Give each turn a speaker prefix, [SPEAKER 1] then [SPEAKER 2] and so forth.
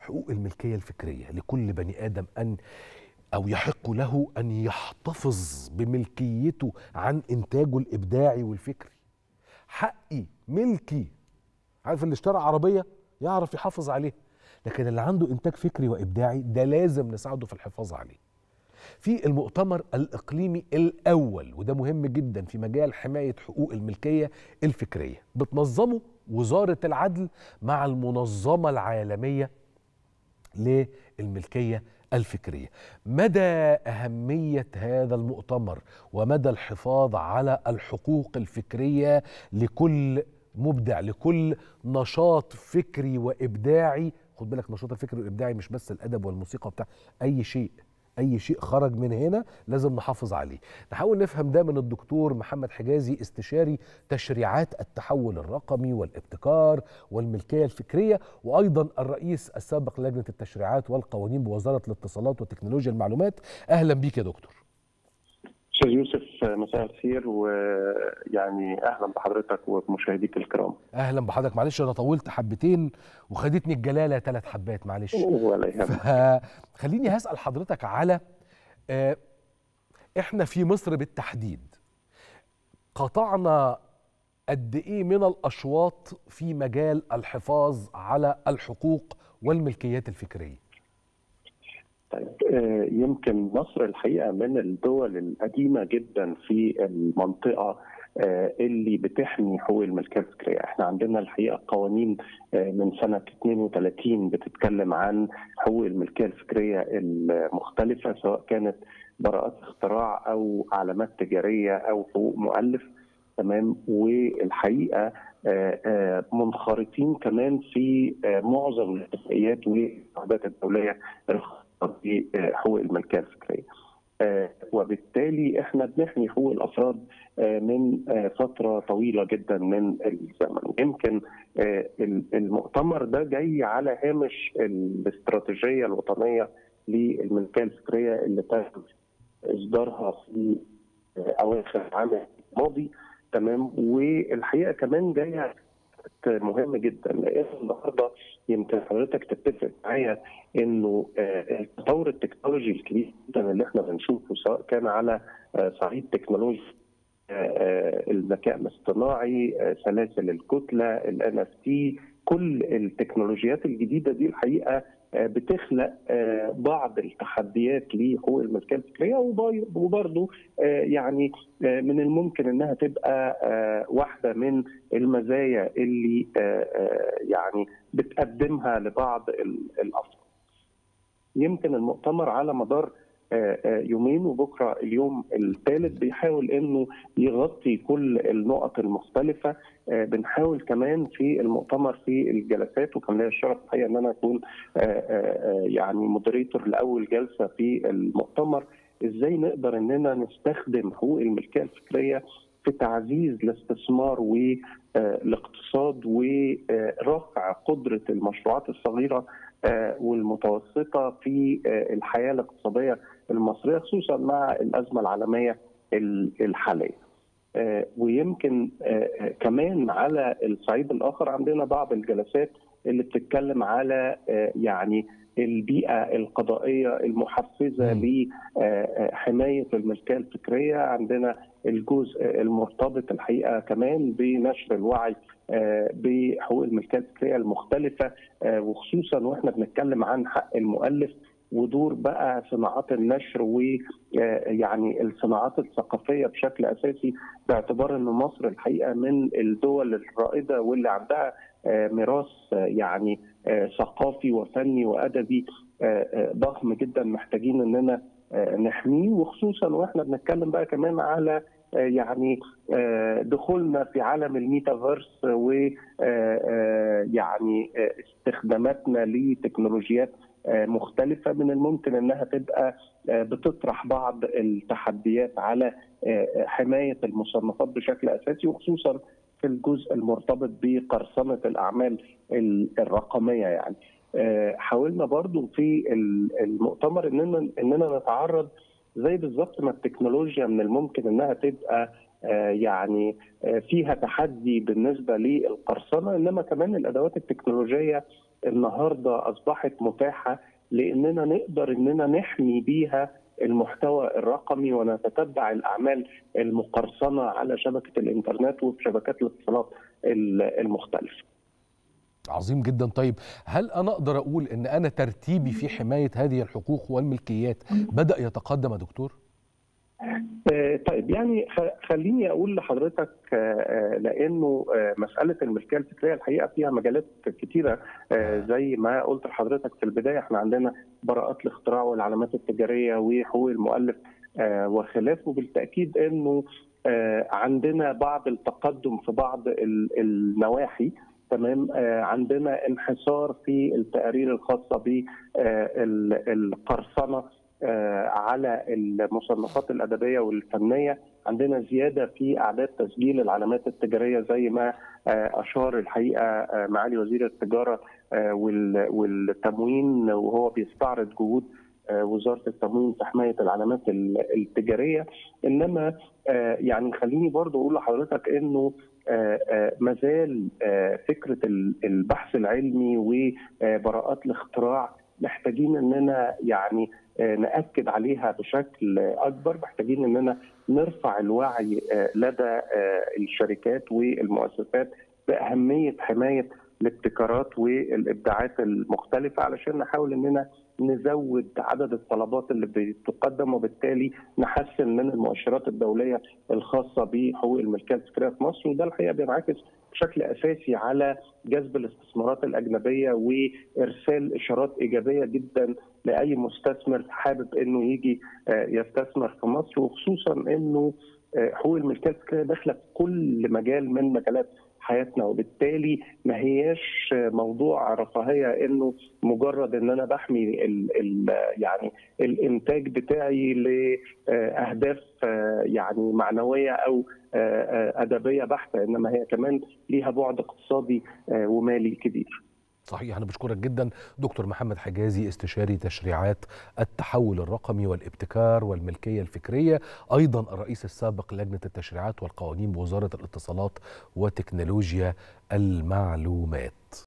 [SPEAKER 1] حقوق الملكيه الفكريه لكل بني ادم ان او يحق له ان يحتفظ بملكيته عن انتاجه الابداعي والفكري حقي ملكي عارف اللي اشترى عربيه يعرف يحافظ عليها لكن اللي عنده انتاج فكري وابداعي ده لازم نساعده في الحفاظ عليه في المؤتمر الإقليمي الأول وده مهم جدا في مجال حماية حقوق الملكية الفكرية بتنظمه وزارة العدل مع المنظمة العالمية للملكية الفكرية مدى أهمية هذا المؤتمر ومدى الحفاظ على الحقوق الفكرية لكل مبدع لكل نشاط فكري وإبداعي خد بالك نشاط الفكري والإبداعي مش بس الأدب والموسيقى بتاع أي شيء اي شيء خرج من هنا لازم نحافظ عليه نحاول نفهم ده من الدكتور محمد حجازي استشاري تشريعات التحول الرقمي والابتكار والملكيه الفكريه وايضا الرئيس السابق لجنه التشريعات والقوانين بوزاره الاتصالات وتكنولوجيا المعلومات اهلا بيك يا دكتور
[SPEAKER 2] استاذ يوسف مساء الخير ويعني اهلا بحضرتك وبمشاهديك الكرام
[SPEAKER 1] اهلا بحضرتك معلش انا طولت حبتين وخدتني الجلاله ثلاث حبات معلش
[SPEAKER 2] ولا يهمك
[SPEAKER 1] خليني هسال حضرتك على آه، احنا في مصر بالتحديد قطعنا قد ايه من الاشواط في مجال الحفاظ على الحقوق والملكيات الفكريه
[SPEAKER 2] طيب آه، يمكن مصر الحقيقه من الدول القديمه جدا في المنطقه آه، اللي بتحمي حقوق الملكيه الفكريه، احنا عندنا الحقيقه قوانين آه، من سنه 32 بتتكلم عن حقوق الملكيه الفكريه المختلفه سواء كانت براءات اختراع او علامات تجاريه او حقوق مؤلف تمام والحقيقه منخرطين كمان في معظم الاتفاقيات والعقوبات الدوليه بحقوق الملكيه الفكريه. وبالتالي احنا بنحمي حقوق الافراد من فتره طويله جدا من الزمن يمكن المؤتمر ده جاي على هامش الاستراتيجيه الوطنيه للملكيه الفكريه اللي تم اصدارها في اواخر العام الماضي تمام والحقيقه كمان جايه مهم جدا لان النهارده يمكن حضرتك تتفق معايا انه التطور التكنولوجي الكبير جدا اللي احنا بنشوفه سواء كان على صعيد تكنولوجيا الذكاء الاصطناعي سلاسل الكتله الان اف تي كل التكنولوجيات الجديده دي الحقيقه بتخلق بعض التحديات لحقوق الملكيه الفكريه وبرضه يعني من الممكن انها تبقى واحده من المزايا اللي يعني بتقدمها لبعض الافراد. يمكن المؤتمر على مدار يومين وبكره اليوم الثالث بيحاول انه يغطي كل النقط المختلفه بنحاول كمان في المؤتمر في الجلسات وكان ليا الشرف الحقيقه ان انا اكون يعني مودريتور لاول جلسه في المؤتمر ازاي نقدر اننا نستخدم حقوق الملكيه الفكريه في تعزيز الاستثمار والاقتصاد ورفع قدره المشروعات الصغيره والمتوسطه في الحياه الاقتصاديه المصريه خصوصا مع الازمه العالميه الحاليه. ويمكن كمان على الصعيد الاخر عندنا بعض الجلسات اللي بتتكلم على يعني البيئه القضائيه المحفزه لحمايه الملكيه الفكريه عندنا الجزء المرتبط الحقيقه كمان بنشر الوعي بحقوق الملكيه الفكريه المختلفه وخصوصا واحنا بنتكلم عن حق المؤلف ودور بقى صناعات النشر ويعني الصناعات الثقافيه بشكل اساسي باعتبار ان مصر الحقيقه من الدول الرائده واللي عندها ميراث يعني ثقافي وفني وادبي ضخم جدا محتاجين اننا نحميه وخصوصا واحنا بنتكلم بقى كمان على يعني دخولنا في عالم الميتافيرس ويعني استخداماتنا لتكنولوجيات مختلفة من الممكن انها تبقى بتطرح بعض التحديات على حماية المصنفات بشكل اساسي وخصوصا في الجزء المرتبط بقرصنة الاعمال الرقمية يعني حاولنا برضو في المؤتمر اننا اننا نتعرض زي بالظبط ما التكنولوجيا من الممكن انها تبقى يعني فيها تحدي بالنسبه للقرصنه انما كمان الادوات التكنولوجيه النهارده اصبحت متاحه لاننا نقدر اننا نحمي بيها المحتوى الرقمي ونتتبع الاعمال المقرصنه على شبكه الانترنت وفي شبكات الاتصالات المختلفه.
[SPEAKER 1] عظيم جدا طيب هل انا اقدر اقول ان انا ترتيبي في حمايه هذه الحقوق والملكيات بدا يتقدم يا دكتور؟
[SPEAKER 2] طيب يعني خليني اقول لحضرتك لانه مساله الملكيه الفكريه الحقيقه فيها مجالات كثيره زي ما قلت لحضرتك في البدايه احنا عندنا براءات الاختراع والعلامات التجاريه وحقوق المؤلف وخلافه بالتاكيد انه عندنا بعض التقدم في بعض النواحي تمام عندنا انحسار في التقارير الخاصه بالقرصنه على المصنفات الادبيه والفنيه عندنا زياده في اعداد تسجيل العلامات التجاريه زي ما اشار الحقيقه معالي وزير التجاره والتموين وهو بيستعرض جهود وزاره التموين في حمايه العلامات التجاريه انما يعني خليني برضو اقول لحضرتك انه مازال فكره البحث العلمي وبراءات الاختراع محتاجين اننا يعني ناكد عليها بشكل اكبر محتاجين اننا نرفع الوعي لدى الشركات والمؤسسات باهميه حمايه الابتكارات والابداعات المختلفه علشان نحاول اننا نزود عدد الطلبات اللي بتقدم وبالتالي نحسن من المؤشرات الدوليه الخاصه بحقوق الملكيه الفكريه في مصر وده الحقيقه بينعكس بشكل اساسي على جذب الاستثمارات الاجنبيه وارسال اشارات ايجابيه جدا لاي مستثمر حابب انه يجي يستثمر في مصر وخصوصا انه حقوق الملكيه الفكريه داخله في كل مجال من مجالات حياتنا وبالتالي ما هياش موضوع رفاهيه انه مجرد ان انا بحمي ال ال يعني الانتاج بتاعي لاهداف يعني معنويه او ادبيه بحته انما هي كمان ليها بعد اقتصادي ومالي كبير.
[SPEAKER 1] صحيح أنا بشكرك جدا دكتور محمد حجازي استشاري تشريعات التحول الرقمي والابتكار والملكية الفكرية أيضا الرئيس السابق لجنة التشريعات والقوانين بوزارة الاتصالات وتكنولوجيا المعلومات